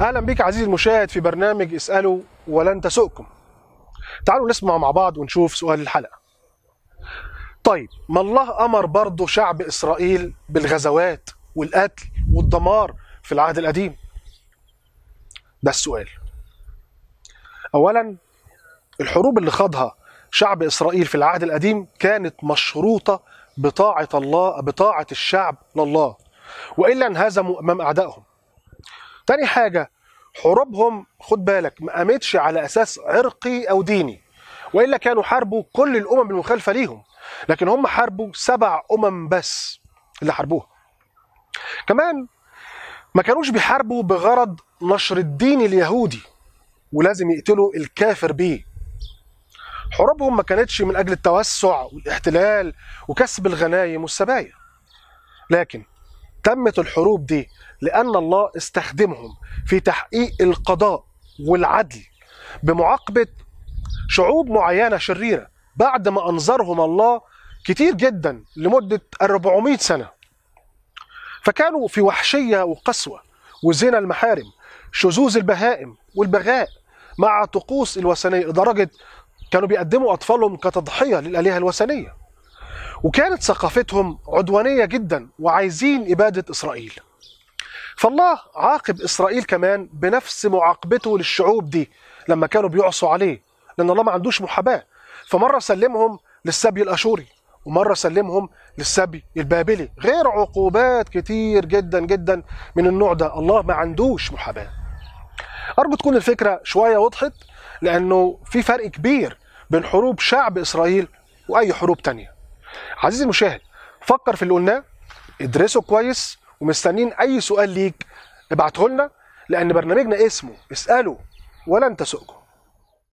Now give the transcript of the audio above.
اهلا بك عزيزي المشاهد في برنامج اسالوا ولن تسؤكم تعالوا نسمع مع بعض ونشوف سؤال الحلقه طيب ما الله امر برضه شعب اسرائيل بالغزوات والقتل والدمار في العهد القديم ده السؤال اولا الحروب اللي خاضها شعب اسرائيل في العهد القديم كانت مشروطه بطاعه الله بطاعه الشعب لله والا انهزموا امام اعدائهم تاني حاجه حروبهم خد بالك ما قامتش على اساس عرقي او ديني والا كانوا حاربوا كل الامم المخالفه ليهم لكن هم حاربوا سبع امم بس اللي حاربوها كمان ما كانوش بيحاربوا بغرض نشر الدين اليهودي ولازم يقتلوا الكافر بيه حروبهم ما كانتش من اجل التوسع والاحتلال وكسب الغنايم والسبايا لكن تمت الحروب دي لان الله استخدمهم في تحقيق القضاء والعدل بمعاقبه شعوب معينه شريره بعد ما انظرهم الله كتير جدا لمده 400 سنه فكانوا في وحشيه وقسوه وزنا المحارم شذوذ البهائم والبغاء مع طقوس الوثنيه لدرجه كانوا بيقدموا اطفالهم كتضحيه للالهه الوثنيه وكانت ثقافتهم عدوانيه جدا وعايزين اباده اسرائيل فالله عاقب اسرائيل كمان بنفس معاقبته للشعوب دي لما كانوا بيعصوا عليه لان الله ما عندوش محاباه فمره سلمهم للسبي الاشوري ومره سلمهم للسبي البابلي غير عقوبات كتير جدا جدا من النوع ده الله ما عندوش محاباه ارجو تكون الفكره شويه وضحت لانه في فرق كبير بين حروب شعب اسرائيل واي حروب تانية عزيزي المشاهد فكر في اللي قلناه ادرسه كويس ومستنين اي سؤال ليك ابعته لنا لان برنامجنا اسمه اسالوا ولن تسؤكم